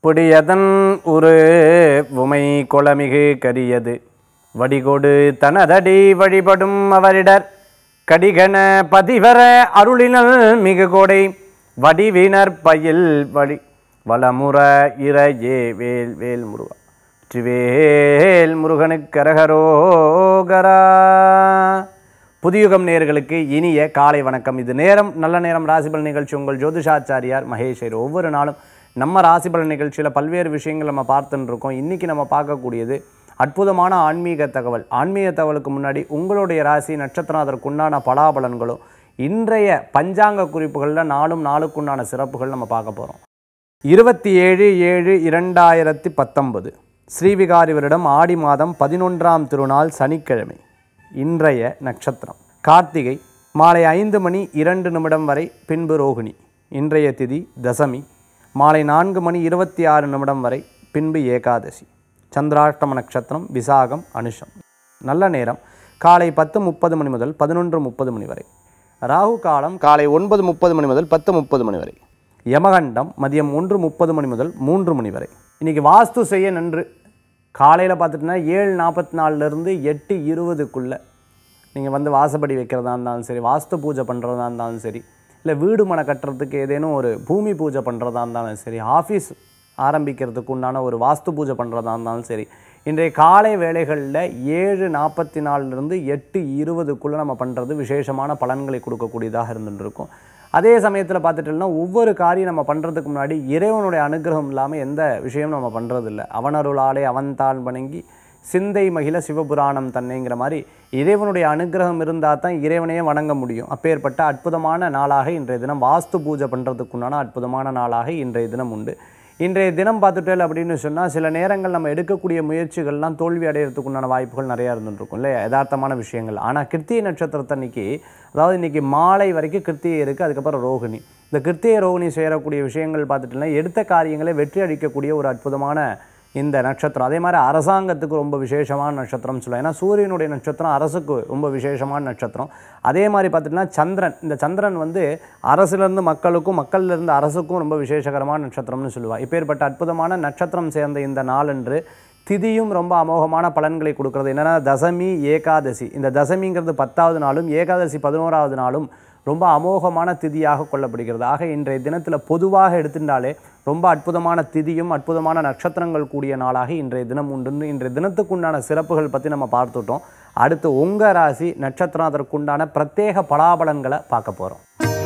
புடியதன் ஒரு உமை கொளமிகு கரியது வடிகொடு தனதடி வழிபடும் அவரிடர் கடிகன பதிவர அருளினல் மிகு கொடை வடிவினர் பயில் வழி வளமுற இறையே வேல் வேல் முருகா வெற்றிவேல் முருகனுக்கு கரகரோகரா புதியுகம் நேயர்களுக்கு இனிய காலை வணக்கம் இது நேரம் நல்ல நேரம் ராசிபல் நிகழ்ச்சி உங்கள் ஜோதிஷாச்சாரியார் மகேஷர் ஒவ்வொரு நாளும் நம்ம ராசிபல் நிகழ்ச்சியில் பல்வேறு விஷயங்கள் நம்ம பார்த்துட்டு இருக்கோம் இன்றைக்கி நம்ம பார்க்கக்கூடியது அற்புதமான ஆன்மீக தகவல் ஆன்மீக தகவலுக்கு முன்னாடி உங்களுடைய ராசி நட்சத்திரம் அதற்குண்டான பலாபலன்களும் இன்றைய பஞ்சாங்க குறிப்புகளில் நாளும் நாளுக்குண்டான சிறப்புகள் நம்ம பார்க்க போகிறோம் இருபத்தி ஏழு ஏழு இரண்டாயிரத்தி பத்தொன்பது ஸ்ரீவிகாரி வருடம் ஆடி மாதம் பதினொன்றாம் திருநாள் சனிக்கிழமை இன்றைய நட்சத்திரம் கார்த்திகை மாலை ஐந்து மணி இரண்டு நிமிடம் வரை பின்பு ரோகிணி இன்றைய திதி தசமி மாலை நான்கு மணி இருபத்தி ஆறு நிமிடம் வரை பின்பு ஏகாதசி சந்திராஷ்டம நட்சத்திரம் விசாகம் அனுஷம் நல்ல நேரம் காலை பத்து முப்பது மணி முதல் பதினொன்று முப்பது மணி வரை ராகு காலம் காலை ஒன்பது முப்பது மணி முதல் பத்து முப்பது மணி வரை யமகண்டம் மதியம் ஒன்று முப்பது மணி முதல் மூன்று மணி வரை இன்றைக்கி வாஸ்து செய்ய நன்று காலையில் பார்த்துட்டுனா ஏழு நாற்பத்தி நாலுலேருந்து எட்டு இருபதுக்குள்ளே நீங்கள் வந்து வாசப்படி வைக்கிறதா இருந்தாலும் சரி வாஸ்து பூஜை பண்ணுறதா இருந்தாலும் சரி இல்லை வீடு மனை கட்டுறதுக்கு ஏதேனும் ஒரு பூமி பூஜை பண்ணுறதா இருந்தாலும் சரி ஆஃபீஸ் ஆரம்பிக்கிறதுக்கு உண்டான ஒரு வாஸ்து பூஜை பண்ணுறதா இருந்தாலும் சரி இன்றைய காலை வேளைகளில் ஏழு நாற்பத்தி நாலுலேருந்து எட்டு இருபதுக்குள்ளே நம்ம பண்ணுறது விசேஷமான பலன்களை கொடுக்கக்கூடியதாக இருந்துட்டு இருக்கும் அதே சமயத்தில் பார்த்துட்டோம்னா ஒவ்வொரு காரியம் நம்ம பண்ணுறதுக்கு முன்னாடி இறைவனுடைய அனுகிரகம் இல்லாமல் எந்த விஷயமும் நம்ம பண்ணுறதில்ல அவனருளாலே அவன்தான் வணங்கி சிந்தை மகிழ சிவபுராணம் தன்னைங்கிற மாதிரி இறைவனுடைய அனுகிரகம் இருந்தால் தான் இறைவனையே வணங்க முடியும் அப்பேற்பட்ட அற்புதமான நாளாக இன்றைய தினம் வாஸ்து பூஜை பண்ணுறதுக்குண்டான அற்புதமான நாளாக இன்றைய தினம் உண்டு இன்றைய தினம் பார்த்துட்டேல் அப்படின்னு சொன்னால் சில நேரங்கள் நம்ம எடுக்கக்கூடிய முயற்சிகள்லாம் தோல்வி அடையிறதுக்குண்டான வாய்ப்புகள் நிறையா இருந்துருக்கும் இல்லையா யதார்த்தமான விஷயங்கள் ஆனால் கிருத்திகை நட்சத்திரத்தன்னைக்கு அதாவது இன்றைக்கி மாலை வரைக்கும் கிருத்திகை இருக்குது அதுக்கப்புறம் ரோகிணி இந்த கிருத்திகை ரோகிணி செய்யக்கூடிய விஷயங்கள் பார்த்துட்டுனா எடுத்த காரியங்களை வெற்றி அளிக்கக்கூடிய ஒரு அற்புதமான இந்த நட்சத்திரம் அதே மாதிரி அரசாங்கத்துக்கு ரொம்ப விசேஷமான நட்சத்திரம் சொல்லலாம் ஏன்னா சூரியனுடைய நட்சத்திரம் அரசுக்கு ரொம்ப விசேஷமான நட்சத்திரம் அதே மாதிரி பார்த்துட்டுனா சந்திரன் இந்த சந்திரன் வந்து அரசுலேருந்து மக்களுக்கும் மக்கள்லேருந்து அரசுக்கும் ரொம்ப விசேஷகரமான நட்சத்திரம்னு சொல்லுவாள் இப்பேற்பட்ட அற்புதமான நட்சத்திரம் சேர்ந்த இந்த நாளன்று திதியும் ரொம்ப அமோகமான பலன்களை கொடுக்கறது என்னென்னா தசமி ஏகாதசி இந்த தசமிங்கிறது பத்தாவது நாளும் ஏகாதசி பதினோராவது நாளும் ரொம்ப அமோகமான திதியாக கொள்ளப்படுகிறது ஆக இன்றைய தினத்தில் பொதுவாக எடுத்துட்டாலே ரொம்ப அற்புதமான திதியும் அற்புதமான நட்சத்திரங்கள் கூடிய நாளாக இன்றைய தினம் உண்டு இன்றைய தினத்துக்குண்டான சிறப்புகள் பற்றி நம்ம பார்த்துட்டோம் அடுத்து உங்கள் ராசி நட்சத்திரம் அதற்குண்டான பிரத்யேக பலாபலன்களை பார்க்க போகிறோம்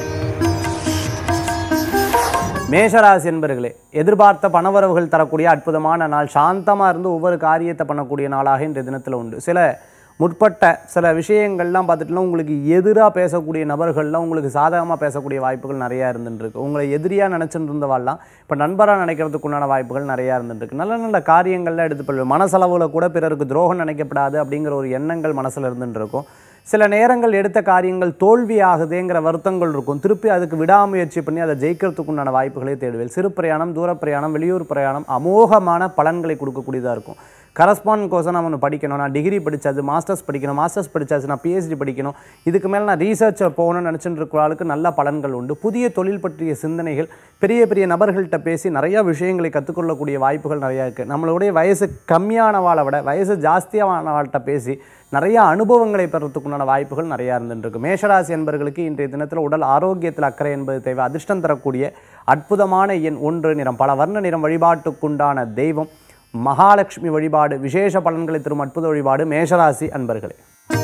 மேஷராசி என்பர்களே எதிர்பார்த்த பணவரவுகள் தரக்கூடிய அற்புதமான நாள் சாந்தமாக இருந்து ஒவ்வொரு காரியத்தை பண்ணக்கூடிய நாளாக இன்றைய தினத்தில் உண்டு சில முற்பட்ட சில விஷயங்கள்லாம் பார்த்துட்டுனா உங்களுக்கு எதிராக பேசக்கூடிய நபர்கள்லாம் உங்களுக்கு சாதகமாக பேசக்கூடிய வாய்ப்புகள் நிறையா இருந்துருக்கு உங்களை எதிரியாக நினச்சிட்டு இருந்தவாள்லாம் இப்போ நண்பராக நினைக்கிறதுக்குண்டான வாய்ப்புகள் நிறையா இருந்துருக்கு நல்ல நல்ல காரியங்கள்லாம் எடுத்து போய் மனசளவில் கூட பிறருக்கு துரோகம் நினைக்கப்படாது அப்படிங்கிற ஒரு எண்ணங்கள் மனசில் இருந்துட்டு இருக்கும் சில நேரங்கள் எடுத்த காரியங்கள் தோல்வி ஆகுதுங்கிற வருத்தங்கள் இருக்கும் திருப்பி அதுக்கு விடாமுயற்சி பண்ணி அதை ஜெயிக்கிறதுக்குண்டான வாய்ப்புகளை தேடுவேன் சிறு பிரயாணம் தூர பிரயாணம் வெளியூர் பிரயாணம் அமோகமான பலன்களை கொடுக்கக்கூடியதாக இருக்கும் கரஸ்பாண்ட் கோர்ஸை நான் ஒன்று படிக்கணும் நான் டிகிரி படித்தது மாஸ்டர்ஸ் படிக்கணும் மாஸ்டர்ஸ் படித்தாச்சு நான் பிஹெச்டி படிக்கணும் இதுக்கு மேலே நான் ரீசர்ச்சர் போகணும்னு நினச்சிட்டு இருக்கிற ஆளுக்கு நல்ல பலன்கள் உண்டு புதிய தொழில் பற்றிய சிந்தனைகள் பெரிய பெரிய நபர்கள்ட்ட பேசி நிறையா விஷயங்களை கற்றுக்கொள்ளக்கூடிய வாய்ப்புகள் நிறையா இருக்குது நம்மளுடைய வயசு கம்மியானவாளை விட வயசு ஜாஸ்தியானவாள்கிட்ட பேசி நிறைய அனுபவங்களை பெறத்துக்குண்டான வாய்ப்புகள் நிறையா இருந்துருக்கு மேஷராசி என்பவர்களுக்கு இன்றைய தினத்தில் உடல் ஆரோக்கியத்தில் அக்கறை என்பது தேவை அதிர்ஷ்டம் தரக்கூடிய அற்புதமான எண் ஒன்று நிறம் பல வர்ண நிறம் வழிபாட்டுக்குண்டான தெய்வம் மகாலட்சுமி வழிபாடு விசேஷ பலன்களை தரும் அற்புத வழிபாடு மேஷராசி அன்பர்களே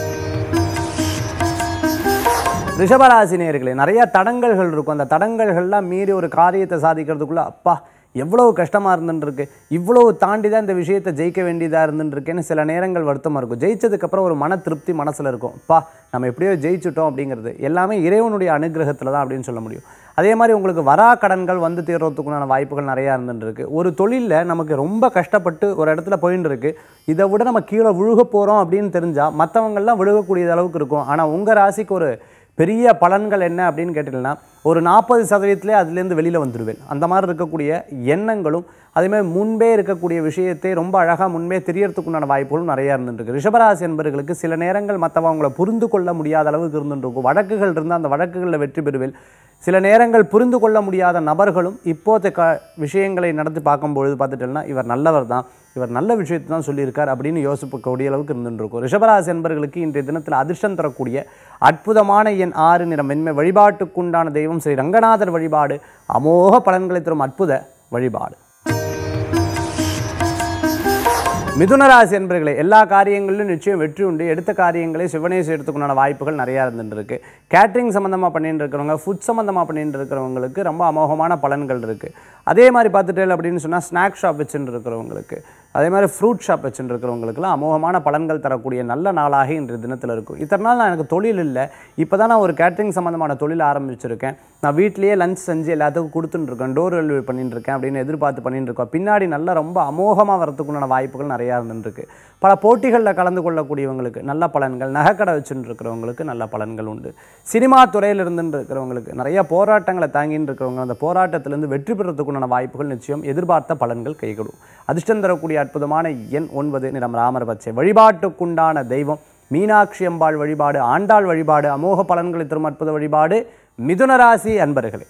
ரிஷபராசி நேர்களே நிறைய தடங்கல்கள் இருக்கும் அந்த தடங்கல்கள்லாம் மீறி ஒரு காரியத்தை சாதிக்கிறதுக்குள்ள அப்பா எவ்வளவு கஷ்டமாக இருந்துருக்கு இவ்வளவு தாண்டி தான் இந்த விஷயத்தை ஜெயிக்க வேண்டியதாக இருந்துருக்கேன்னு சில நேரங்கள் வருத்தமாக இருக்கும் ஜெயிச்சதுக்கப்புறம் ஒரு மன திருப்தி மனசில் இருக்கும் அப்பா நம்ம எப்படியோ ஜெயிச்சிட்டோம் அப்படிங்கிறது எல்லாமே இறைவனுடைய அனுகிரகத்தில் தான் அப்படின்னு சொல்ல முடியும் அதே மாதிரி உங்களுக்கு வரா கடன்கள் வந்து தீர்றதுக்குண்டான வாய்ப்புகள் நிறையா இருந்துருக்கு ஒரு தொழிலில் நமக்கு ரொம்ப கஷ்டப்பட்டு ஒரு இடத்துல போயின்னு இருக்கு இதை விட நம்ம கீழே விழுக போகிறோம் அப்படின்னு தெரிஞ்சால் மற்றவங்கள்லாம் விழுகக்கூடிய அளவுக்கு இருக்கும் ஆனால் உங்கள் ராசிக்கு ஒரு பெரிய பலன்கள் என்ன அப்படின்னு கேட்டிங்கன்னா ஒரு நாற்பது சதவீதத்திலே அதுலேருந்து வெளியில் வந்துடுவேன் அந்த மாதிரி இருக்கக்கூடிய எண்ணங்களும் அதேமாதிரி முன்பே இருக்கக்கூடிய விஷயத்தை ரொம்ப அழகாக முன்பே தெரியறதுக்குண்டான வாய்ப்புகளும் நிறையா இருந்துருக்கு ரிஷபராசி என்பவர்களுக்கு சில நேரங்கள் மற்றவங்களை புரிந்து கொள்ள முடியாத அளவுக்கு இருந்துருக்கும் வழக்குகள் இருந்தால் அந்த வழக்குகளில் வெற்றி பெறுவேன் சில நேரங்கள் புரிந்து கொள்ள முடியாத நபர்களும் இப்போதைய க விஷயங்களை நடத்தி பார்க்கும்பொழுது பார்த்துட்டோம்னா இவர் நல்லவர் தான் இவர் நல்ல விஷயத்தை தான் சொல்லியிருக்கார் அப்படின்னு யோசிக்கக்கூடிய அளவுக்கு இருந்துருக்கும் ரிஷபராசி என்பவர்களுக்கு இன்றைய தினத்தில் அதிர்ஷ்டம் தரக்கூடிய அற்புதமான எண் ஆறு நிறம் மென்மை வழிபாட்டுக்குண்டான தெய்வம் ஸ்ரீ ரங்கநாதர் வழிபாடு அமோக பலன்களை தரும் அற்புத வழிபாடு மிதுனராசி என்பர்களே எல்லா காரியங்களிலும் நிச்சயம் வெற்றி உண்டு எடுத்த காரியங்களை சிவனே செய்யறதுக்குண்டான வாய்ப்புகள் நிறையா இருந்துருக்கு கேட்ரிங் சம்மந்தமாக பண்ணிட்டு இருக்கிறவங்க ஃபுட் சம்மந்தமாக பண்ணிட்டு இருக்கிறவங்களுக்கு ரொம்ப அமோகமான பலன்கள் இருக்குது அதே மாதிரி பார்த்துட்டேன் அப்படின்னு சொன்னால் ஸ்நாக் ஷாப் வச்சுட்டு இருக்கிறவங்களுக்கு அதே மாதிரி ஃப்ரூட் ஷாப் வச்சுட்டு இருக்கிறவங்களுக்குலாம் அமோகமான பலன்கள் தரக்கூடிய நல்ல நாளாக இன்றைய தினத்தில் இருக்கும் இத்தனை நாள் நான் எனக்கு தொழில் இல்லை இப்போ தான் நான் ஒரு கேட்ரிங் சம்மந்தமான தொழில் ஆரம்பிச்சிருக்கேன் நான் வீட்லேயே லஞ்ச் செஞ்சு எல்லாத்துக்கும் கொடுத்துட்டு இருக்கேன் டோர் டெலிவரி பண்ணிட்டு இருக்கேன் அப்படின்னு எதிர்பார்த்து பண்ணிட்டு இருக்கோம் பின்னாடி நல்ல ரொம்ப அமோகமாக வரத்துக்குண்டான வாய்ப்புகள் நிறையா இருந்துருக்கு பல போட்டிகளில் கலந்து கொள்ளக்கூடியவங்களுக்கு நல்ல பலன்கள் நகைக்கடை வச்சுட்டு இருக்கிறவங்களுக்கு நல்ல பலன்கள் உண்டு சினிமா துறையில் இருந்துட்டு இருக்கிறவங்களுக்கு நிறைய போராட்டங்களை தாங்கின்னு இருக்கிறவங்க அந்த போராட்டத்திலேருந்து வெற்றி பெறத்துக்குண்டான வாய்ப்புகள் நிச்சயம் எதிர்பார்த்த பலன்கள் கைகூடும் அதிர்ஷ்டம் தரக்கூடிய அற்புதமான எண் ஒன்பது நிறம் ராமர் பச்சை வழிபாட்டுக்குண்டான தெய்வம் மீனாட்சி அம்பாள் வழிபாடு ஆண்டாள் வழிபாடு அமோக பலன்களை தரும் அற்புத வழிபாடு மிதுனராசி அன்பர்களே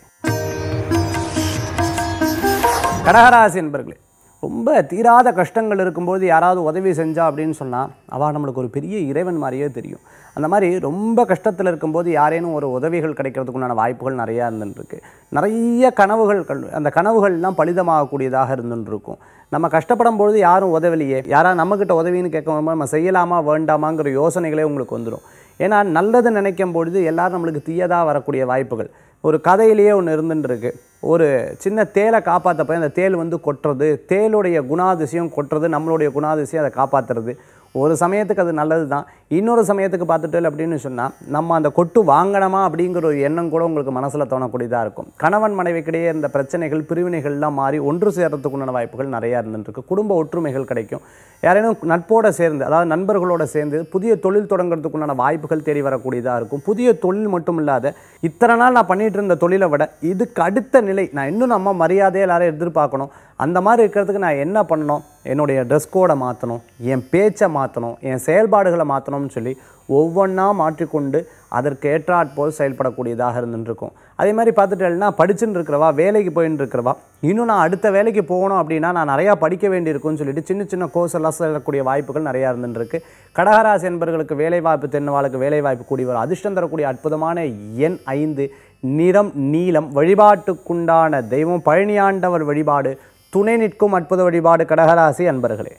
கடகராசி அன்பர்களே ரொம்ப தீராத கஷ்டங்கள் இருக்கும்போது யாராவது உதவி செஞ்சா அப்படின்னு சொன்னால் அவள் நம்மளுக்கு ஒரு பெரிய இறைவன் மாதிரியே தெரியும் அந்த மாதிரி ரொம்ப கஷ்டத்தில் இருக்கும்போது யாரேனும் ஒரு உதவிகள் கிடைக்கிறதுக்குண்டான வாய்ப்புகள் நிறையா இருந்துருக்கு நிறைய கனவுகள் கல்- அந்த கனவுகள்லாம் பலிதமாகக்கூடியதாக இருந்துருக்கும் நம்ம கஷ்டப்படும் பொழுது யாரும் உதவலையே யாரா நம்மக்கிட்ட உதவின்னு கேட்கும்போது நம்ம செய்யலாமா வேண்டாமாங்கிற யோசனைகளே உங்களுக்கு வந்துடும் ஏன்னா நல்லது நினைக்கும் பொழுது எல்லாரும் நம்மளுக்கு தீயதாக வரக்கூடிய வாய்ப்புகள் ஒரு கதையிலேயே ஒன்று இருந்துருக்கு ஒரு சின்ன தேலை காப்பாற்ற போய் அந்த தேல் வந்து கொட்டுறது தேளுடைய குணாதிசயம் கொட்டுறது நம்மளுடைய குணாதிசயம் அதை காப்பாற்றுறது ஒரு சமயத்துக்கு அது நல்லது தான் இன்னொரு சமயத்துக்கு பார்த்துட்டு அப்படின்னு சொன்னால் நம்ம அந்த கொட்டு வாங்கணுமா அப்படிங்கிற ஒரு எண்ணம் கூட உங்களுக்கு மனசில் தோணக்கூடியதாக இருக்கும் கணவன் மனைவிக்கிடையே இந்த பிரச்சனைகள் பிரிவினைகள்லாம் மாறி ஒன்று சேர்றதுக்குண்டான வாய்ப்புகள் நிறையா இருந்துருக்கு குடும்ப ஒற்றுமைகள் கிடைக்கும் யாரேனும் நட்போட சேர்ந்து அதாவது நண்பர்களோட சேர்ந்து புதிய தொழில் தொடங்குறதுக்குண்டான வாய்ப்புகள் தேடி வரக்கூடியதாக இருக்கும் புதிய தொழில் மட்டும் இல்லாத இத்தனை நாள் நான் பண்ணிட்டு இருந்த தொழிலை விட இதுக்கு அடுத்த நிலை நான் இன்னும் நம்ம மரியாதையை எல்லாரும் எதிர்பார்க்கணும் அந்த மாதிரி இருக்கிறதுக்கு நான் என்ன பண்ணணும் என்னுடைய ட்ரெஸ் கோடை மாற்றணும் என் பேச்சை மாற்றணும் என் செயல்பாடுகளை மாற்றணும்னு சொல்லி ஒவ்வொன்றா மாற்றிக்கொண்டு அதற்கு ஏற்றாற்போல் செயல்படக்கூடியதாக இருந்துருக்கும் அதே மாதிரி பார்த்துட்டேன்னா படிச்சுட்டு இருக்கிறவா வேலைக்கு போயின்னு இருக்கிறவா இன்னும் நான் அடுத்த வேலைக்கு போகணும் அப்படின்னா நான் நிறையா படிக்க வேண்டியிருக்கும்னு சொல்லிட்டு சின்ன சின்ன கோர்ஸ் எல்லாம் செல்லக்கூடிய வாய்ப்புகள் நிறையா இருந்துருக்கு கடகராசி என்பவர்களுக்கு வேலைவாய்ப்பு தென்னவாளுக்கு வேலைவாய்ப்பு கூடி வரும் அதிர்ஷ்டம் தரக்கூடிய அற்புதமான எண் ஐந்து நிறம் நீலம் வழிபாட்டுக்குண்டான தெய்வம் பழனியாண்டவர் வழிபாடு துணை நிற்கும் அற்புத வழிபாடு கடகராசி அன்பர்களே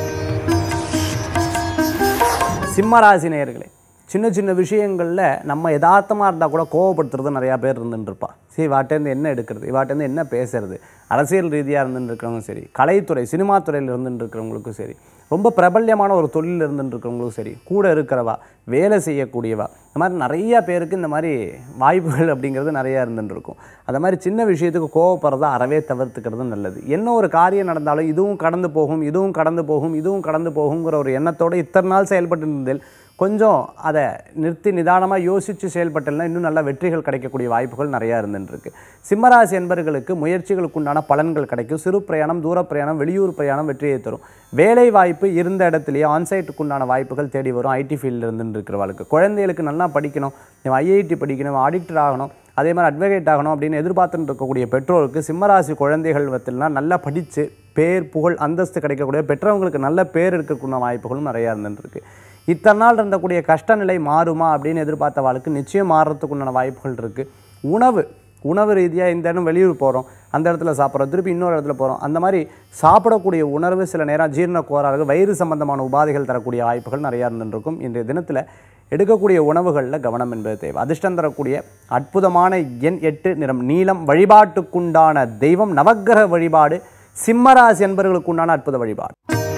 சிம்மராசி நேயர்களே சின்ன சின்ன விஷயங்களில் நம்ம யதார்த்தமாக இருந்தால் கூட கோவப்படுத்துறது நிறையா பேர் இருந்துட்டு இருப்பா சரி இவாட்டேருந்து என்ன எடுக்கிறது இவாட்டேருந்து என்ன பேசுறது அரசியல் ரீதியாக இருந்துட்டு இருக்கிறவங்க சரி கலைத்துறை சினிமா துறையில் இருந்துட்டு இருக்கிறவங்களுக்கும் சரி ரொம்ப பிரபல்யமான ஒரு தொழில் இருந்துட்டு இருக்கிறவங்களுக்கும் சரி கூட இருக்கிறவா வேலை செய்யக்கூடியவா இந்த மாதிரி நிறைய பேருக்கு இந்த மாதிரி வாய்ப்புகள் அப்படிங்கிறது நிறையா இருந்துட்டு இருக்கும் அந்த மாதிரி சின்ன விஷயத்துக்கு கோவப்படுறத அறவே தவிர்த்துக்கிறது நல்லது என்ன ஒரு காரியம் நடந்தாலும் இதுவும் கடந்து போகும் இதுவும் கடந்து போகும் இதுவும் கடந்து போகுங்கிற ஒரு எண்ணத்தோடு இத்தனை நாள் செயல்பட்டு இருந்ததில் கொஞ்சம் அதை நிறுத்தி நிதானமாக யோசித்து செயல்பட்டல்னா இன்னும் நல்ல வெற்றிகள் கிடைக்கக்கூடிய வாய்ப்புகள் நிறையா இருந்துருக்கு சிம்மராசி என்பர்களுக்கு முயற்சிகளுக்குண்டான பலன்கள் கிடைக்கும் சிறு பிரயாணம் தூர பிரயாணம் வெளியூர் பிரயாணம் வெற்றியை தரும் வேலை வாய்ப்பு இருந்த இடத்துலையே ஆன்சைட்டுக்குண்டான வாய்ப்புகள் தேடி வரும் ஐடி ஃபீல்டில் இருந்துட்டு இருக்கிறவளுக்கு குழந்தைகளுக்கு நல்லா படிக்கணும் ஐஐடி படிக்கணும் ஆடிக்டர் ஆகணும் அதே மாதிரி அட்வொகேட் ஆகணும் அப்படின்னு எதிர்பார்த்துட்டு இருக்கக்கூடிய பெற்றோருக்கு சிம்மராசி குழந்தைகள் வத்திலாம் நல்லா படித்து பேர் புகழ் அந்தஸ்து கிடைக்கக்கூடிய பெற்றவங்களுக்கு நல்ல பேர் இருக்கக்கூடிய வாய்ப்புகளும் நிறையா இருந்துருக்கு இத்தனை நாள் இருந்தக்கூடிய கஷ்ட நிலை மாறுமா அப்படின்னு எதிர்பார்த்தவாளுக்கு நிச்சயம் மாறுறதுக்குண்டான வாய்ப்புகள் இருக்குது உணவு உணவு ரீதியாக இந்த இடம் வெளியூர் போகிறோம் அந்த இடத்துல சாப்பிட்றோம் திருப்பி இன்னொரு இடத்துல போகிறோம் அந்த மாதிரி சாப்பிடக்கூடிய உணர்வு சில நேரம் ஜீரண கோளாறுகள் வயிறு சம்பந்தமான உபாதைகள் தரக்கூடிய வாய்ப்புகள் நிறையா இருந்துருக்கும் இன்றைய தினத்தில் எடுக்கக்கூடிய உணவுகளில் கவனம் என்பது தேவை அதிர்ஷ்டம் தரக்கூடிய அற்புதமான எண் எட்டு நிறம் நீலம் வழிபாட்டுக்குண்டான தெய்வம் நவக்கிரக வழிபாடு சிம்மராசி என்பவர்களுக்கு உண்டான அற்புத வழிபாடு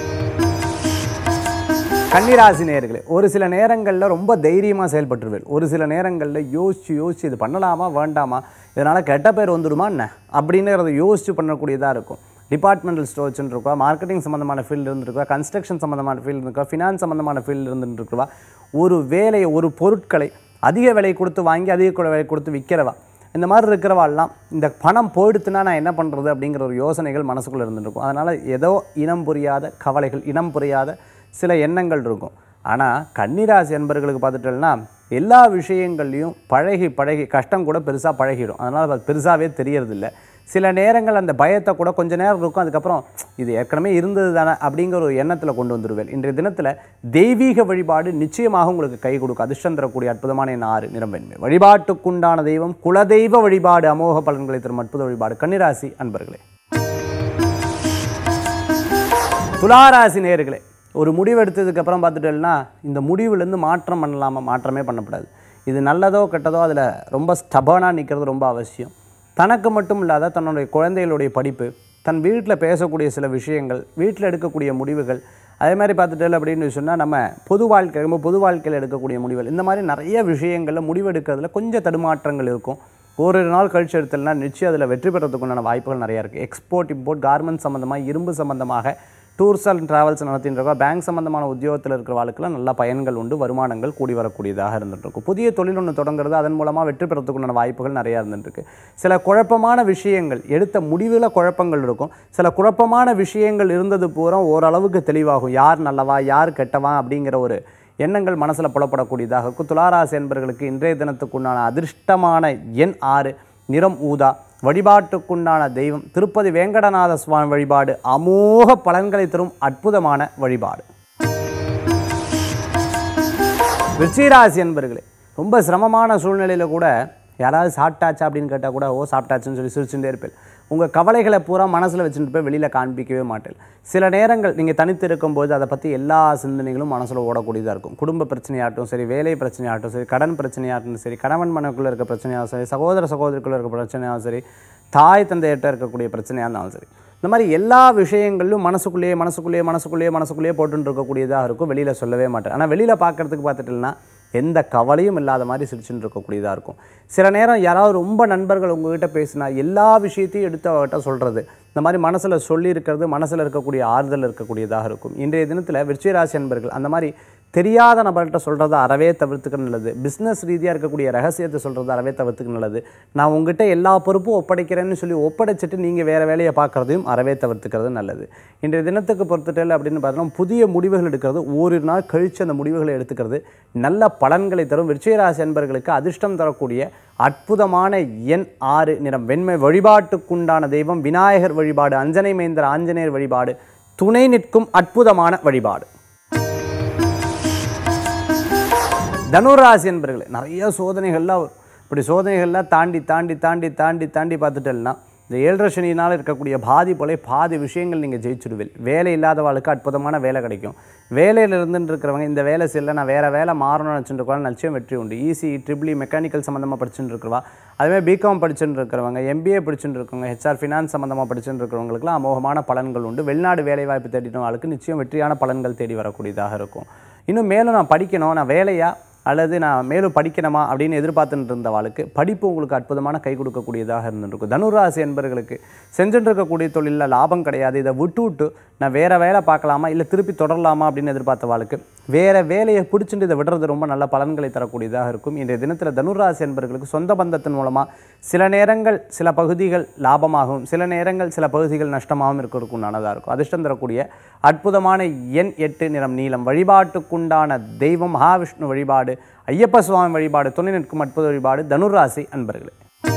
கன்னிராசி நேயர்களே ஒரு சில நேரங்களில் ரொம்ப தைரியமாக செயல்பட்டுருவேன் ஒரு சில நேரங்களில் யோசிச்சு யோசிச்சு இது பண்ணலாமா வேண்டாமா இதனால் கெட்ட பேர் வந்துடுமா என்ன அப்படிங்கிறத யோசிச்சு பண்ணக்கூடியதாக இருக்கும் டிபார்ட்மெண்டல் ஸ்டோர்ஸ்ன்னு இருக்கா மார்க்கெட்டிங் சம்மந்தமான ஃபீல்டு இருந்திருக்கா கன்ஸ்ட்ரக்ஷன் சம்மந்தமான ஃபீல்டு இருக்கா ஃபினான்ஸ் சம்மந்தமான ஃபீல்டு இருந்துருக்குவா ஒரு வேலையை ஒரு பொருட்களை அதிக விலை கொடுத்து வாங்கி அதிக விலை கொடுத்து விற்கிறவா இந்த மாதிரி இருக்கிறவாள்லாம் இந்த பணம் போயிடுத்துனா நான் என்ன பண்ணுறது அப்படிங்கிற ஒரு யோசனைகள் மனசுக்குள்ளே இருந்துருக்கும் அதனால் ஏதோ இனம் புரியாத கவலைகள் இனம் புரியாத சில எண்ணங்கள் இருக்கும் ஆனால் கன்னிராசி என்பர்களுக்கு பார்த்துட்டோம்னா எல்லா விஷயங்கள்லையும் பழகி பழகி கஷ்டம் கூட பெருசாக பழகிடும் அதனால் அது பெருசாகவே தெரியறதில்ல சில நேரங்கள் அந்த பயத்தை கூட கொஞ்ச நேரம் இருக்கும் அதுக்கப்புறம் இது ஏற்கனவே இருந்தது தானே அப்படிங்கிற ஒரு எண்ணத்தில் கொண்டு வந்துருவேன் இன்றைய தினத்தில் தெய்வீக வழிபாடு நிச்சயமாக உங்களுக்கு கை கொடுக்கும் அதிர்ஷ்டம் தரக்கூடிய அற்புதமான என் ஆறு நிறம் வெண்மை வழிபாட்டுக்குண்டான தெய்வம் குலதெய்வ வழிபாடு அமோக பலன்களை தரும் அற்புத வழிபாடு கன்னிராசி அன்பர்களே துளாராசி நேர்களே ஒரு முடிவு எடுத்ததுக்கு அப்புறம் பார்த்துட்டேன்னா இந்த முடிவுலேருந்து மாற்றம் பண்ணலாமா மாற்றமே பண்ணக்கூடாது இது நல்லதோ கெட்டதோ அதில் ரொம்ப ஸ்டபனாக நிற்கிறது ரொம்ப அவசியம் தனக்கு மட்டும் இல்லாத தன்னுடைய குழந்தைகளுடைய படிப்பு தன் வீட்டில் பேசக்கூடிய சில விஷயங்கள் வீட்டில் எடுக்கக்கூடிய முடிவுகள் அதே மாதிரி பார்த்துட்டேன் அப்படின்னு சொன்னால் நம்ம பொது வாழ்க்கை ரொம்ப பொது வாழ்க்கையில் எடுக்கக்கூடிய முடிவுகள் இந்த மாதிரி நிறைய விஷயங்களில் முடிவு எடுக்கிறதுல கொஞ்சம் தடுமாற்றங்கள் இருக்கும் ஒரு நாள் கழிச்சு எடுத்தல்னா நிச்சயம் அதில் வெற்றி பெறதுக்குண்டான வாய்ப்புகள் நிறையா இருக்குது எக்ஸ்போர்ட் இம்போர்ட் கார்மெண்ட் சம்மந்தமாக இரும்பு சம்மந்தமாக டூர்ஸ் அண்ட் ட்ராவல்ஸ் நடத்திட்டு பேங்க் சம்மந்தமான உத்தியோகத்தில் இருக்கிற வாழ்க்கெல்லாம் நல்ல பயன்கள் உண்டு வருமானங்கள் கூடி வரக்கூடியதாக இருந்துட்டு இருக்கும் புதிய தொழில் ஒன்று தொடங்குறது அதன் மூலமாக வெற்றி பெறத்துக்குண்டான வாய்ப்புகள் நிறையா இருந்துருக்கு சில குழப்பமான விஷயங்கள் எடுத்த முடிவில் குழப்பங்கள் இருக்கும் சில குழப்பமான விஷயங்கள் இருந்தது பூரா ஓரளவுக்கு தெளிவாகும் யார் நல்லவா யார் கெட்டவா அப்படிங்கிற ஒரு எண்ணங்கள் மனசில் புலப்படக்கூடியதாக இருக்கும் துளாராசி என்பர்களுக்கு இன்றைய தினத்துக்குண்டான அதிர்ஷ்டமான எண் ஆறு நிறம் ஊதா வழிபாட்டுக்குண்டான தெய்வம் திருப்பதி வேங்கடநாத சுவாமி வழிபாடு அமோக பலன்களை தரும் அற்புதமான வழிபாடு விருச்சிகராசி என்பர்களே ரொம்ப சிரமமான சூழ்நிலையில் கூட யாராவது சாப்பிட்டாச்சா அப்படின்னு கேட்டால் கூட ஓ சாப்பிட்டாச்சுன்னு சொல்லி சிரிச்சுட்டே இருப்பேன் உங்கள் கவலைகளை பூரா மனசில் வச்சுட்டு போய் வெளியில் காண்பிக்கவே மாட்டேன் சில நேரங்கள் நீங்கள் தனித்து இருக்கும்போது அதை பற்றி எல்லா சிந்தனைகளும் மனசில் ஓடக்கூடியதாக இருக்கும் குடும்ப பிரச்சனையாகட்டும் சரி வேலை பிரச்சனையாகட்டும் சரி கடன் பிரச்சனையாகட்டும் சரி கணவன் மனக்குள்ளே இருக்க பிரச்சனையாகவும் சரி சகோதர சகோதரிக்குள்ளே இருக்க பிரச்சனையாகவும் சரி தாய் தந்தையிட்ட இருக்கக்கூடிய பிரச்சனையாக இருந்தாலும் சரி இந்த மாதிரி எல்லா விஷயங்களிலும் மனசுக்குள்ளேயே மனசுக்குள்ளேயே மனசுக்குள்ளேயே மனசுக்குள்ளேயே போட்டுட்டு இருக்கக்கூடியதாக இருக்கும் வெளியில் சொல்லவே மாட்டேன் ஆனால் வெளியில் பார்க்கறதுக்கு பார்த்துட்டுனா எந்த கவலையும் இல்லாத மாதிரி சிரிச்சுட்டு இருக்கக்கூடியதாக இருக்கும் சில நேரம் யாராவது ரொம்ப நண்பர்கள் உங்ககிட்ட பேசினா எல்லா விஷயத்தையும் எடுத்து அவர்கிட்ட சொல்கிறது இந்த மாதிரி மனசில் சொல்லியிருக்கிறது மனசில் இருக்கக்கூடிய ஆறுதல் இருக்கக்கூடியதாக இருக்கும் இன்றைய தினத்தில் விருச்சிகராசி அன்பர்கள் அந்த மாதிரி தெரியாத நபர்கிட்ட சொல்கிறத அறவே தவிர்த்துக்க நல்லது பிஸ்னஸ் ரீதியாக இருக்கக்கூடிய ரகசியத்தை சொல்கிறது அறவே தவிர்த்துக்க நல்லது நான் உங்ககிட்ட எல்லா பொறுப்பும் ஒப்படைக்கிறேன்னு சொல்லி ஒப்படைச்சிட்டு நீங்கள் வேறு வேலையை பார்க்குறதையும் அறவே தவிர்த்துக்கிறது நல்லது இன்றைய தினத்துக்கு பொறுத்துட்டல் அப்படின்னு பார்த்தோம்னா புதிய முடிவுகள் எடுக்கிறது ஓரிரு நாள் கழித்து அந்த முடிவுகளை எடுத்துக்கிறது நல்ல பலன்களை தரும் விருச்சிகராசி அன்பர்களுக்கு அதிர்ஷ்டம் தரக்கூடிய அற்புதமான எண் ஆறு நிறம் வெண்மை வழிபாட்டுக்குண்டான தெய்வம் விநாயகர் வழிபாடு அஞ்சனை மைந்தர் ஆஞ்சநேயர் வழிபாடு துணை நிற்கும் அற்புதமான வழிபாடு தனுராசி என்பர்களே நிறைய சோதனைகள்லாம் வரும் இப்படி சோதனைகள்லாம் தாண்டி தாண்டி தாண்டி தாண்டி தாண்டி பார்த்துட்டேன்னா இந்த ஏழரை சனியினால் இருக்கக்கூடிய பாதிப்புகளை பாதி விஷயங்கள் நீங்கள் ஜெயிச்சுடுவீள் வேலை இல்லாதவாளுக்கு அற்புதமான வேலை கிடைக்கும் வேலையில் இருந்துட்டு இருக்கிறவங்க இந்த வேலை செய்யல நான் வேறு வேலை மாறணும்னு வச்சுட்டு இருக்கவங்க நிச்சயம் வெற்றி உண்டு ஈஸி ட்ரிபிளி மெக்கானிக்கல் சம்மந்தமாக படிச்சுட்டு இருக்கிறவா அதுமாதிரி பிகாம் படிச்சுட்டு இருக்கிறவங்க எம்பிஏ படிச்சுட்டு இருக்கவங்க ஹெச்ஆர் ஃபினான்ஸ் சம்மந்தமாக படிச்சுட்டு இருக்கிறவங்களுக்குலாம் அமோகமான பலன்கள் உண்டு வெளிநாடு வேலைவாய்ப்பு தேடின ஆளுக்கு நிச்சயம் வெற்றியான பலன்கள் தேடி வரக்கூடியதாக இருக்கும் இன்னும் மேலும் நான் படிக்கணும் நான் வேலையாக அல்லது நான் மேலும் படிக்கணுமா அப்படின்னு எதிர்பார்த்துட்டு இருந்தவாளுக்கு படிப்பு உங்களுக்கு அற்புதமான கை கொடுக்கக்கூடியதாக இருந்துருக்கும் தனுராசி என்பர்களுக்கு செஞ்சுட்டு இருக்கக்கூடிய தொழிலில் லாபம் கிடையாது இதை விட்டு விட்டு நான் வேறு வேலை பார்க்கலாமா இல்லை திருப்பி தொடரலாமா அப்படின்னு எதிர்பார்த்தவாளுக்கு வேறு வேலையை பிடிச்சிட்டு இதை விடுறது ரொம்ப நல்ல பலன்களை தரக்கூடியதாக இருக்கும் இன்றைய தினத்தில் தனுராசி என்பர்களுக்கு சொந்த பந்தத்தின் மூலமாக சில நேரங்கள் சில பகுதிகள் லாபமாகவும் சில நேரங்கள் சில பகுதிகள் நஷ்டமாகவும் இருக்கிறதுக்கு உண்டானதாக இருக்கும் அதிர்ஷ்டம் தரக்கூடிய அற்புதமான எண் எட்டு நிறம் நீளம் வழிபாட்டுக்குண்டான தெய்வம் மகாவிஷ்ணு வழிபாடு ஐயப்ப சுவாமி வழிபாடு துணை நிற்கும் அற்புத வழிபாடு தனுராசி அன்பர்களே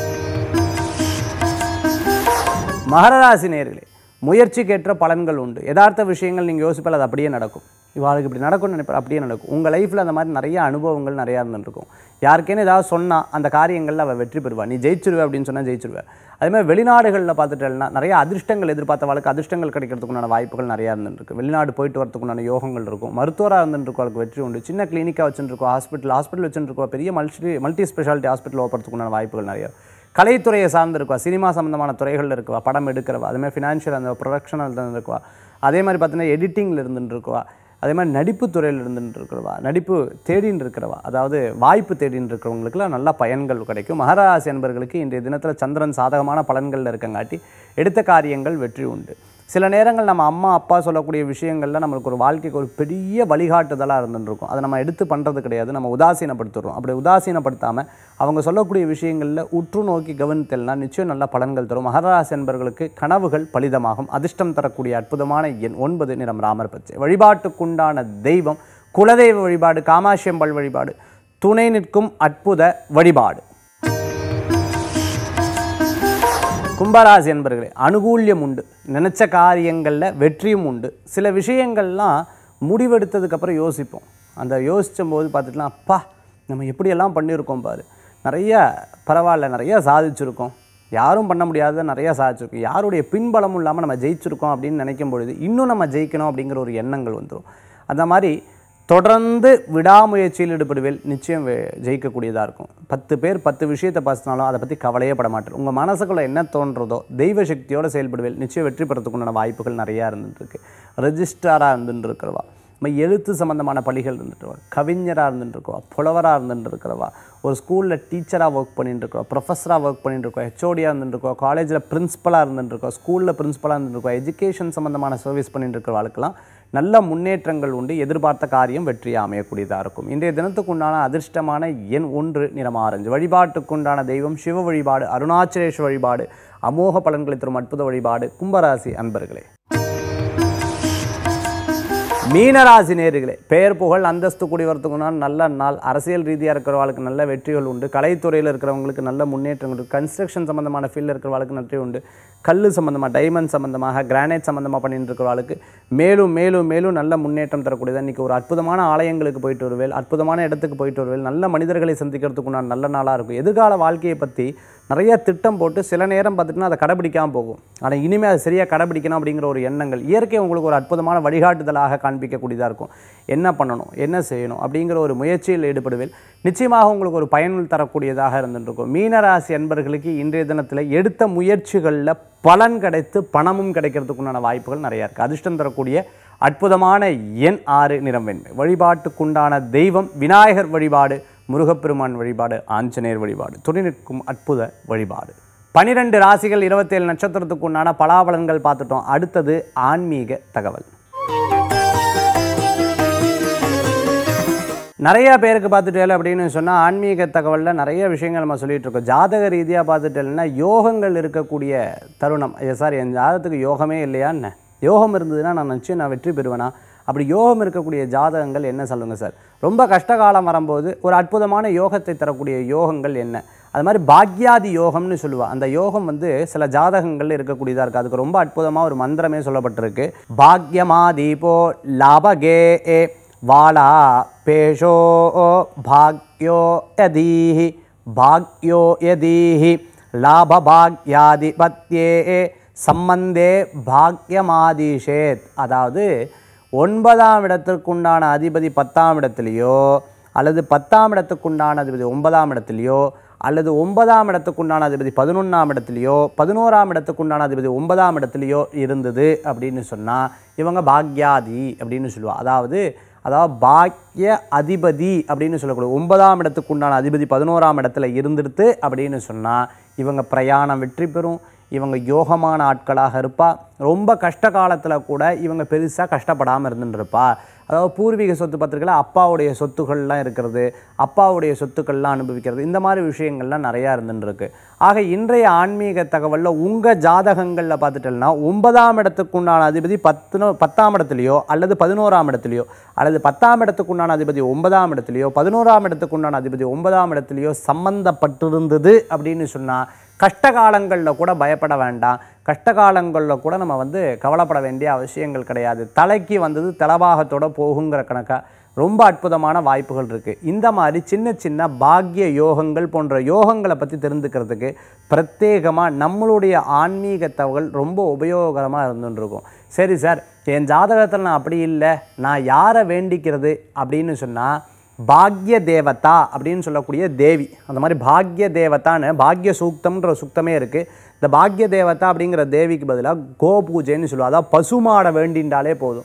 மகரராசி நேர்களே முயற்சிக்கேற்ற பலன்கள் உண்டு யதார்த்த விஷயங்கள் நீங்கள் யோசிப்பால் அது அப்படியே நடக்கும் இவாளுக்கு இப்படி நடக்கும்னு நினைப்பார் அப்படியே நடக்கும் உங்கள் லைஃப்பில் அந்த மாதிரி நிறைய அனுபவங்கள் நிறையா இருந்துருக்கும் யாருக்கேன்னு ஏதாவது சொன்னால் அந்த காரியங்களில் அவள் வெற்றி பெறுவா நீ ஜெயிச்சிருவே அப்படின்னு சொன்னால் ஜெயிச்சிருவேன் அதே மாதிரி வெளிநாடுகளில் பார்த்துட்டேன்னா நிறைய அதிர்ஷ்டங்கள் எதிர்பார்த்த வாழ்க்கை அதிர்ஷ்டங்கள் கிடைக்கிறதுக்குண்டான வாய்ப்புகள் நிறையா இருந்துருக்கு வெளிநாடு போயிட்டு வரதுக்குண்டான யோகங்கள் இருக்கும் மருத்துவராக இருந்துருக்கவளுக்கு வெற்றி உண்டு சின்ன கிளினிக்காக வச்சுருக்கோம் ஹாஸ்பிட்டல் ஹாஸ்பிட்டல் வச்சுருக்கோம் பெரிய மல்டி மல்டி ஸ்பெஷாலிட்டி ஹாஸ்பிட்டல் ஓப்பறதுக்குண்டான வாய்ப்புகள் நிறையா கலைத்துறையை சார்ந்திருக்குவா சினிமா சம்மந்தமான துறைகளில் இருக்குவா படம் எடுக்கிறவா அதே மாதிரி ஃபினான்ஷியல் அந்த ப்ரொடக்ஷனில் இருக்குவா அதே மாதிரி பார்த்தீங்கன்னா எடிட்டிங்கில் இருந்துட்டு இருக்குவா அதே மாதிரி நடிப்பு துறையில் இருந்துட்டு இருக்கிறவா நடிப்பு தேடின்னு இருக்கிறவா அதாவது வாய்ப்பு தேடின்னு இருக்கிறவங்களுக்குலாம் நல்ல பயன்கள் கிடைக்கும் மகராசி என்பர்களுக்கு இன்றைய தினத்தில் சந்திரன் சாதகமான பலன்களில் இருக்கங்காட்டி எடுத்த காரியங்கள் வெற்றி உண்டு சில நேரங்கள் நம்ம அம்மா அப்பா சொல்லக்கூடிய விஷயங்கள்ல நம்மளுக்கு ஒரு வாழ்க்கைக்கு ஒரு பெரிய வழிகாட்டுதலாக இருந்துருக்கும் அதை நம்ம எடுத்து பண்ணுறது கிடையாது நம்ம உதாசீனப்படுத்துறோம் அப்படி உதாசீனப்படுத்தாமல் அவங்க சொல்லக்கூடிய விஷயங்களில் உற்று நோக்கி கவனித்தல்னா நிச்சயம் நல்ல பலன்கள் தரும் மகராசி என்பர்களுக்கு கனவுகள் பலிதமாகும் அதிர்ஷ்டம் தரக்கூடிய அற்புதமான எண் ஒன்பது நிறம் ராமர் பச்சை வழிபாட்டுக்குண்டான தெய்வம் குலதெய்வ வழிபாடு காமாட்சியம்பல் வழிபாடு துணை நிற்கும் அற்புத வழிபாடு கும்பராசி என்பர்களே அனுகூல்யம் உண்டு நினச்ச காரியங்களில் வெற்றியும் உண்டு சில விஷயங்கள்லாம் முடிவெடுத்ததுக்கப்புறம் யோசிப்போம் அந்த யோசிச்சும் போது பார்த்துட்டுலாம் அப்பா நம்ம எப்படியெல்லாம் பண்ணியிருக்கோம் பாரு நிறைய பரவாயில்ல நிறைய சாதிச்சிருக்கோம் யாரும் பண்ண முடியாத நிறைய சாதிச்சிருக்கோம் யாருடைய பின்பலமும் இல்லாமல் நம்ம ஜெயிச்சிருக்கோம் அப்படின்னு நினைக்கும் பொழுது இன்னும் நம்ம ஜெயிக்கணும் அப்படிங்கிற ஒரு எண்ணங்கள் வந்துடும் அந்த மாதிரி தொடர்ந்து விடாமுயற்சியில் ஈடுபடுவேல் நிச்சயம் வெ- ஜெயிக்கக்கூடியதாக இருக்கும் பத்து பேர் பத்து விஷயத்தை பேசினாலும் அதை பற்றி கவலையே பட மாட்டேன் உங்கள் மனசுக்குள்ளே என்ன தோன்றதோ தெய்வ சக்தியோடு செயல்படுவேல் நிச்சயம் வெற்றி பெறத்துக்குண்டான வாய்ப்புகள் நிறையா இருந்துட்டுருக்கு ரெஜிஸ்ட்ராராக இருந்துட்டு இருக்கிறவா நம்ம எழுத்து சம்மந்தமான பணிகள் இருந்துட்டு கவிஞராக இருந்துட்டு இருக்கவா புலவராக இருந்துட்டு இருக்கிறவா ஒரு ஸ்கூலில் டீச்சராக ஒர்க் பண்ணிட்டு இருக்கோம் ப்ரொஃபஸராக ஒர்க் பண்ணிட்டு இருக்கோம் ஹெச்ஓடியாக இருந்துட்டு இருக்கோம் காலேஜில் பிரின்ஸிபலாக இருந்துட்டு இருக்கோம் ஸ்கூலில் பிரின்ஸிபலாக இருந்துட்டு இருக்கோம் எஜுகேஷன் சம்மந்தமான சர்வீஸ் பண்ணிட்டு இருக்கிறவர்களுக்கெல்லாம் நல்ல முன்னேற்றங்கள் உண்டு எதிர்பார்த்த காரியம் வெற்றியாக அமையக்கூடியதாக இருக்கும் இன்றைய தினத்துக்கு உண்டான அதிர்ஷ்டமான எண் ஒன்று நிறம் ஆரஞ்சு வழிபாட்டுக்குண்டான தெய்வம் சிவ வழிபாடு அருணாச்சலேஸ்வர வழிபாடு அமோக பலன்களை தரும் அற்புத வழிபாடு கும்பராசி அன்பர்களே மீனராசி நேர்களே பெயர் புகழ் அந்தஸ்து கூடி வரத்துக்குனால் நல்ல நாள் அரசியல் ரீதியாக இருக்கிறவங்களுக்கு நல்ல வெற்றிகள் உண்டு கலைத்துறையில் இருக்கிறவங்களுக்கு நல்ல முன்னேற்றங்கள் உண்டு கன்ஸ்ட்ரக்ஷன் சம்மந்தமான ஃபீல்டில் இருக்கிறவங்களுக்கு நன்றி உண்டு கல் சம்மந்தமாக டைமண்ட் சம்மந்தமாக கிரானைட் சம்மந்தமாக பண்ணிட்டு இருக்கிறவங்களுக்கு மேலும் மேலும் மேலும் நல்ல முன்னேற்றம் தரக்கூடியது இன்றைக்கி ஒரு அற்புதமான ஆலயங்களுக்கு போயிட்டு வருவேல் அற்புதமான இடத்துக்கு போயிட்டு வருவேல் நல்ல மனிதர்களை சந்திக்கிறதுக்கு நான் நல்ல நாளாக இருக்கும் எதிர்கால வாழ்க்கையை பற்றி நிறைய திட்டம் போட்டு சில நேரம் பார்த்துட்டுனா அதை கடைபிடிக்காமல் போகும் ஆனால் இனிமேல் அதை சரியாக கடைபிடிக்கணும் அப்படிங்கிற ஒரு எண்ணங்கள் இயற்கை உங்களுக்கு ஒரு அற்புதமான வழிகாட்டுதலாக காண்பிக்கக்கூடியதாக இருக்கும் என்ன பண்ணணும் என்ன செய்யணும் அப்படிங்கிற ஒரு முயற்சியில் ஈடுபடுவேன் நிச்சயமாக உங்களுக்கு ஒரு பயன் தரக்கூடியதாக இருந்துருக்கும் மீனராசி அன்பர்களுக்கு இன்றைய தினத்தில் எடுத்த முயற்சிகளில் பலன் கிடைத்து பணமும் கிடைக்கிறதுக்குண்டான வாய்ப்புகள் நிறையா இருக்குது அதிர்ஷ்டம் தரக்கூடிய அற்புதமான எண் ஆறு நிறம் வெண்மை வழிபாட்டுக்குண்டான தெய்வம் விநாயகர் வழிபாடு முருகப்பெருமான் வழிபாடு ஆஞ்சநேயர் வழிபாடு துணை நிற்கும் அற்புத வழிபாடு பனிரெண்டு ராசிகள் இருபத்தேழு நட்சத்திரத்துக்கு உண்டான பலாபலன்கள் பார்த்துட்டோம் அடுத்தது ஆன்மீக தகவல் நிறைய பேருக்கு பார்த்துட்டேன் அப்படின்னு சொன்னால் ஆன்மீக தகவலில் நிறைய விஷயங்கள் நம்ம சொல்லிட்டு இருக்கோம் ஜாதக ரீதியாக பார்த்துட்டேன்னா யோகங்கள் இருக்கக்கூடிய தருணம் சார் என் ஜாதகத்துக்கு யோகமே இல்லையா என்ன யோகம் இருந்ததுன்னா நான் நினச்சி நான் வெற்றி பெறுவேனா அப்படி யோகம் இருக்கக்கூடிய ஜாதகங்கள் என்ன சொல்லுங்கள் சார் ரொம்ப கஷ்டகாலம் வரும்போது ஒரு அற்புதமான யோகத்தை தரக்கூடிய யோகங்கள் என்ன அது மாதிரி பாக்யாதி யோகம்னு சொல்லுவா அந்த யோகம் வந்து சில ஜாதகங்கள்ல இருக்கக்கூடியதாக இருக்குது அதுக்கு ரொம்ப அற்புதமாக ஒரு மந்திரமே சொல்லப்பட்டிருக்கு பாக்யமாதீபோ லாபகே ஏ வாலா பேஷோ பாக்யோ யதீஹி பாக்யோ யதீஹி லாபபாக்யாதிபத்யே சம்பந்தே பாக்யமாதிஷேத் அதாவது ஒன்பதாம் இடத்திற்குண்டான அதிபதி பத்தாம் இடத்துலையோ அல்லது பத்தாம் இடத்துக்குண்டான அதிபதி ஒன்பதாம் இடத்துலையோ அல்லது ஒன்பதாம் இடத்துக்குண்டான அதிபதி பதினொன்றாம் இடத்துலையோ பதினோராம் இடத்துக்குண்டான அதிபதி ஒன்பதாம் இடத்துலையோ இருந்தது அப்படின்னு சொன்னால் இவங்க பாக்யாதி அப்படின்னு சொல்லுவாள் அதாவது அதாவது பாக்ய அதிபதி அப்படின்னு சொல்லக்கூடிய ஒன்பதாம் இடத்துக்குண்டான அதிபதி பதினோராம் இடத்துல இருந்துடுத்து அப்படின்னு சொன்னால் இவங்க பிரயாணம் வெற்றி பெறும் இவங்க யோகமான ஆட்களாக இருப்பா ரொம்ப கஷ்ட காலத்தில் கூட இவங்க பெருசாக கஷ்டப்படாமல் இருந்துட்டு இருப்பா அதாவது பூர்வீக சொத்து பத்திரிக்கையில் அப்பாவுடைய சொத்துக்கள்லாம் இருக்கிறது அப்பாவுடைய சொத்துக்கள்லாம் அனுபவிக்கிறது இந்த மாதிரி விஷயங்கள்லாம் நிறையா இருந்துட்டு இருக்கு ஆக இன்றைய ஆன்மீக தகவலில் உங்கள் ஜாதகங்களில் பார்த்துட்டோம்னா ஒன்பதாம் இடத்துக்குண்டான அதிபதி பத்து பத்தாம் இடத்துலையோ அல்லது பதினோராம் இடத்துலையோ அல்லது பத்தாம் இடத்துக்குண்டான அதிபதி ஒன்பதாம் இடத்துலையோ பதினோராம் இடத்துக்குண்டான அதிபதி ஒன்பதாம் இடத்துலையோ சம்பந்தப்பட்டிருந்தது அப்படின்னு சொன்னால் கஷ்டகாலங்களில் கூட பயப்பட வேண்டாம் கஷ்டகாலங்களில் கூட நம்ம வந்து கவலைப்பட வேண்டிய அவசியங்கள் கிடையாது தலைக்கு வந்தது தலபாகத்தோட போகுங்கிற கணக்காக ரொம்ப அற்புதமான வாய்ப்புகள் இருக்குது இந்த மாதிரி சின்ன சின்ன பாக்கிய யோகங்கள் போன்ற யோகங்களை பற்றி தெரிந்துக்கிறதுக்கு பிரத்யேகமாக நம்மளுடைய ஆன்மீக தகவல் ரொம்ப உபயோகரமாக இருந்துருக்கும் சரி சார் என் ஜாதகத்தில் நான் அப்படி இல்லை நான் யாரை வேண்டிக்கிறது அப்படின்னு சொன்னால் பாக்ய தேவதா அப்படின்னு சொல்லக்கூடிய தேவி அந்த மாதிரி பாக்ய தேவதான்னு பாக்ய சூக்தம்ன்ற சுக்தமே இருக்குது இந்த பாக்ய தேவதா அப்படிங்கிற தேவிக்கு பதிலாக கோ பூஜைன்னு சொல்லுவோம் அதாவது பசுமாடை வேண்டின்றாலே போதும்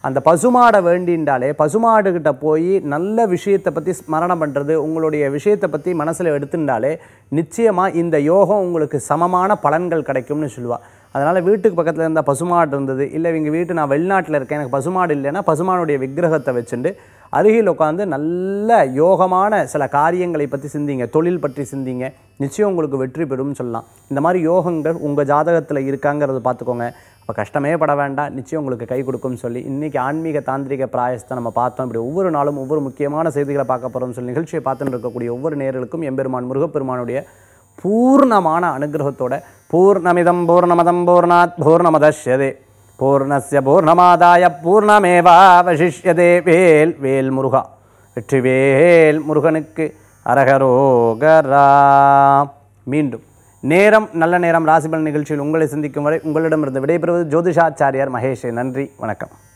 அந்த பசுமாடை வேண்டின்றாலே பசுமாடுகிட்ட போய் நல்ல விஷயத்தை பற்றி ஸ்மரணம் பண்ணுறது உங்களுடைய விஷயத்தை பற்றி மனசில் எடுத்துட்டாலே நிச்சயமாக இந்த யோகம் உங்களுக்கு சமமான பலன்கள் கிடைக்கும்னு சொல்லுவாள் அதனால் வீட்டுக்கு பக்கத்தில் இருந்த பசுமாடு இருந்தது இல்லை இவங்க வீட்டு நான் வெளிநாட்டில் இருக்கேன் எனக்கு பசுமாடு இல்லைன்னா பசுமானுடைய விக்கிரகத்தை வச்சுட்டு அருகில் உட்காந்து நல்ல யோகமான சில காரியங்களை பற்றி சிந்திங்க தொழில் பற்றி சிந்திங்க நிச்சயம் உங்களுக்கு வெற்றி பெறும்னு சொல்லலாம் இந்த மாதிரி யோகங்கள் உங்கள் ஜாதகத்தில் இருக்காங்கிறத பார்த்துக்கோங்க அப்போ கஷ்டமே பட வேண்டாம் நிச்சயம் உங்களுக்கு கை கொடுக்கும்னு சொல்லி இன்றைக்கி ஆன்மீக தாந்திரிக பிராயசத்தை நம்ம பார்த்தோம் இப்படி ஒவ்வொரு நாளும் ஒவ்வொரு முக்கியமான செய்திகளை பார்க்க போகிறோம்னு சொல்லி நிகழ்ச்சியை பார்த்துட்டு இருக்கக்கூடிய ஒவ்வொரு நேர்களுக்கும் எம்பெருமான் முருகப்பெருமானுடைய பூர்ணமான அனுகிரகத்தோட பூர்ணமிதம் பூர்ணமதம் பூர்ணாத் பூர்ணமதஷ்யதே பூர்ணஸ்ய பூர்ணமாதாய பூர்ணமேவாவசிஷ்யதே வேல் வேல் முருகா வெற்றிவேல் முருகனுக்கு அரகரோகரா மீண்டும் நேரம் நல்ல நேரம் ராசிபலன் நிகழ்ச்சியில் உங்களை சந்திக்கும் வரை உங்களிடமிருந்து விடைபெறுவது ஜோதிஷாச்சாரியார் மகேஷ் நன்றி வணக்கம்